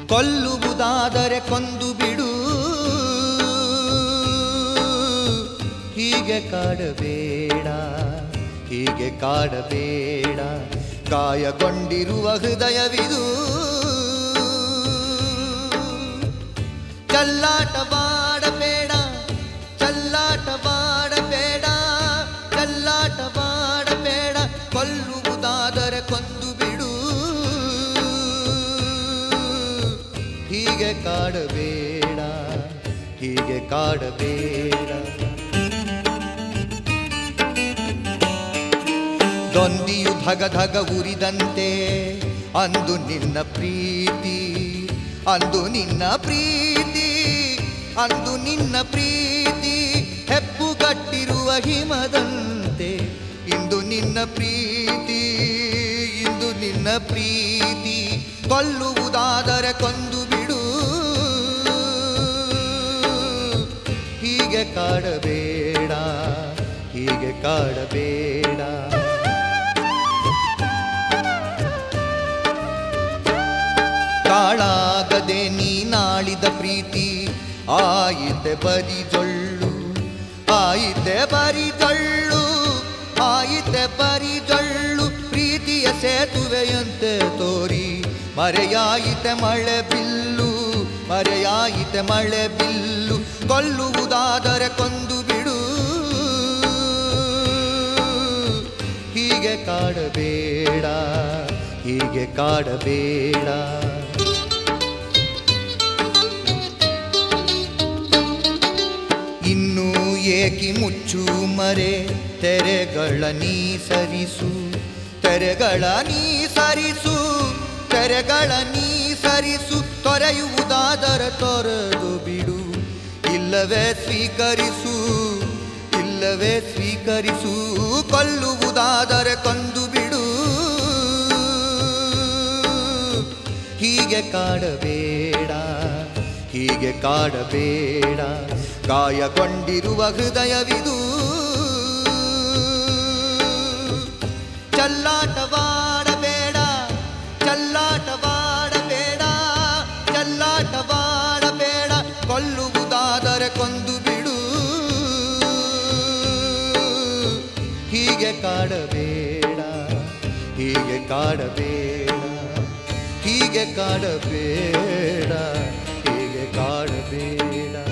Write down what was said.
ಕೊಲ್ಲುವುದಾದರೆ ಕೊಂದು ಬಿಡು ಹೀಗೆ ಕಾಡಬೇಡ ಹೀಗೆ ಕಾಡಬೇಡ ಗಾಯಗೊಂಡಿರುವ ಹೃದಯವಿದು ಚಲ್ಲಾಟವಾಡಬೇಡ ಚಲ್ಲಾಟವಾಡಬೇಡ ಚಲ್ಲಾಟವಾಡಬೇಡ ಕೊಲ್ಲುವುದಾದರೆ ಕೊಂದು ಬಿಡು ಹೀಗೆ ಕಾಡಬೇಡ ಹೀಗೆ ಕಾಡಬೇಡ ದೊಂದಿಯು ಧಗ ಧಗ ಉರಿದಂತೆ ಅಂದು ನಿನ್ನ ಪ್ರೀತಿ ಅಂದು ನಿನ್ನ ಪ್ರೀತಿ ಅಂದು ನಿನ್ನ ಪ್ರೀತಿ ಹೆಪ್ಪುಗಟ್ಟಿರುವ ಹಿಮದಂತೆ ಇಂದು ನಿನ್ನ ಪ್ರೀತಿ ಇಂದು ನಿನ್ನ ಪ್ರೀತಿ ಕೊಲ್ಲುವುದಾದರೆ ಕೊಂದು ಬಿಡು ಹೀಗೆ ಕಾಡಬೇಡ ಹೀಗೆ ಕಾಡಬೇಡ ಕಾಳಾಗದೆ ನೀನಾಳಿದ ಪ್ರೀತಿ ಆಯಿತೆ ಬರಿ ಜೊಳ್ಳು ಆಯಿತೆ ಬರಿ ಜೊಳ್ಳು ಆಯಿತೆ ಬರಿ ಜೊಳ್ಳು ಪ್ರೀತಿಯ ಸೇತುವೆಯಂತೆ ತೋರಿ ಮರೆಯಾಯಿತೆ ಮಳೆ ಬಿಲ್ಲು ಮರೆಯಾಯಿತೆ ಮಳೆ ಬಿಲ್ಲು ಕೊಲ್ಲುವುದಾದರೆ ಕೊಂದು ಬಿಡು ಹೀಗೆ ಕಾಡಬೇಡ ಹೀಗೆ ಕಾಡಬೇಡ ಇನ್ನೂ ಏಕಿ ಮುಚ್ಚು ಮರೆ ತೆರೆಗಳ ನೀ ಸರಿಸು ತೆರೆಗಳ ನೀ ಸರಿಸು ತೆರೆಗಳ ನೀ ಸರಿಸು ತೊರೆಯುವುದಾದರೆ ತೊರೆದು ಬಿಡು ಇಲ್ಲವೇ ಸ್ವೀಕರಿಸು ಇಲ್ಲವೇ ಸ್ವೀಕರಿಸು ಕೊಲ್ಲುವುದಾದರೆ ಕೊಂದು ಬಿಡು ಹೀಗೆ ಕಾಡಬೇಡ ಹೀಗೆ ಕಾಡಬೇಡ ಗಾಯಗೊಂಡಿರುವ ಹೃದಯವಿದು ಚಲ್ಲಾಟವಾಡಬೇಡ ಚಲ್ಲಾಟವಾಡಬೇಡ ಚಲ್ಲಾಟವಾಡಬೇಡ ಕೊಲ್ಲುವುದಾದರೆ ಕೊಂದು ಬಿಡು ಹೀಗೆ ಕಾಡಬೇಡ ಹೀಗೆ ಕಾಡಬೇಡ ಹೀಗೆ ಕಾಡಬೇಡ ಹೀಗೆ ಕಾಡಬೇಡ